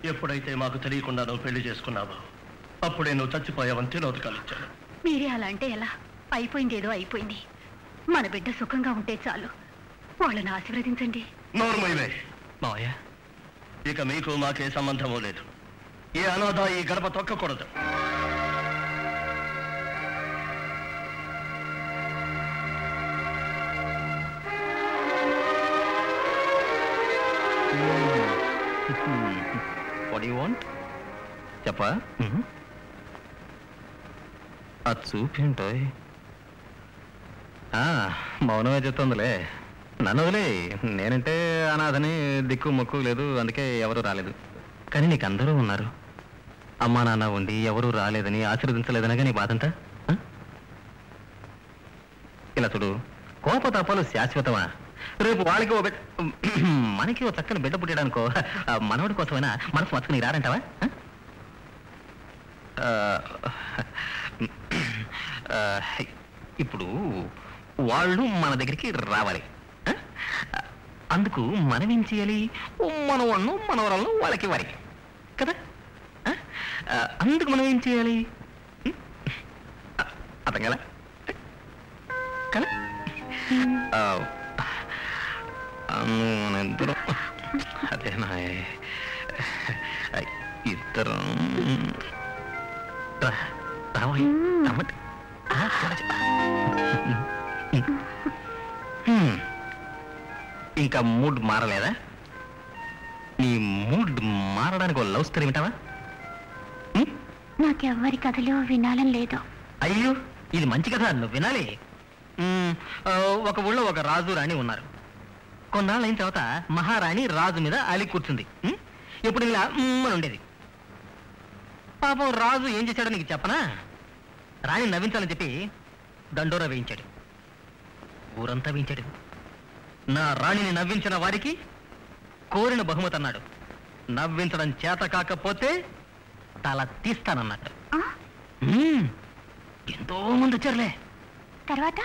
ఎప్పుడైతే మాకు తెలియకుండా నువ్వు పెళ్లి చేసుకున్నావో అప్పుడే నువ్వు చచ్చిపోయావని తిలోదకాలు ఇచ్చాను మీరే అలా అంటే ఎలా అయిపోయింది ఏదో అయిపోయింది మన బిడ్డ సుఖంగా ఉంటే చాలు వాళ్ళని ఆశీర్వదించండి నోర్మైవే మావయ్య ఇక మీకు మాకే సంబంధము లేదు ఏ అనాథ ఈ గడప తొక్కకూడదు వాట్ యూ వాంట్ చెప్పా ఆ చూపేంటో మౌనమే చెప్తుందిలే నన్ను వదిలే నేనంటే అనాథని దిక్కు మొక్కు లేదు అందుకే ఎవరు రాలేదు కానీ నీకు అందరూ ఉన్నారు అమ్మా నాన్న ఉండి ఎవరూ రాలేదని ఆశీర్వదించలేదనగా నీ బాధంతా ఆ? ఇలా చూడు కోపతాపాలు శాశ్వతమా రేపు వాళ్ళకి ఓ బిడ్డ మనకి ఓ చక్కని బిడ్డ పుట్టాడనుకో ఆ మనవడి కోసమైనా మనసు మచ్చుకుని రారంటావా ఆ? ఆ, ఇప్పుడు వాళ్ళు మన దగ్గరికి రావాలి ఆ? అందుకు మనం ఏం చేయాలి మనవాళ్ళను మనవరాలను వాళ్ళకి ఇవ్వాలి కదా ఆ? ఆ, అందుకు మనం ఏం చేయాలి ఉం? ఆ, అర్థం కదా కదా ఆ, అమ్ము, మన ఇద్దరం అదేనా ఇద్దరం రా, రావోయ్, రమ్మంటే. ఆ, చూడ చెప్ప. హ్మ్. ఇంకా మూడ్ మారలేదా నీ మూడ్ మారడానికి ఒక లవ్ స్టోరీ వింటావా హ్మ్? నాకెవ్వరి కథలు వినాలని లేదు అయ్యో ఇది మంచి కథ నువ్వు వినాలి మ్మ్, ఆ, ఒక ఊళ్ళో ఒక రాజు రాణి ఉన్నారు కొన్నాళ్ళు అయిన తర్వాత మహారాణి రాజు మీద అలి కూర్చుంది మ్మ్? ఎప్పుడు ఇలా మ్మ్ అని ఉండేది పాపం రాజు ఏం చేశాడో నీకు చెప్పనా రాణి నవ్వించాలని చెప్పి దండోరా వేయించాడు ఊరంతా వేయించాడు నా రాణిని నవ్వించిన వారికి కోరిన బహుమతి అన్నాడు నవ్వించడం చేత కాకపోతే తల తీస్తానన్నట్టు ఆ, మ్మ్. ఎంతో మంది వచ్చారులే తర్వాత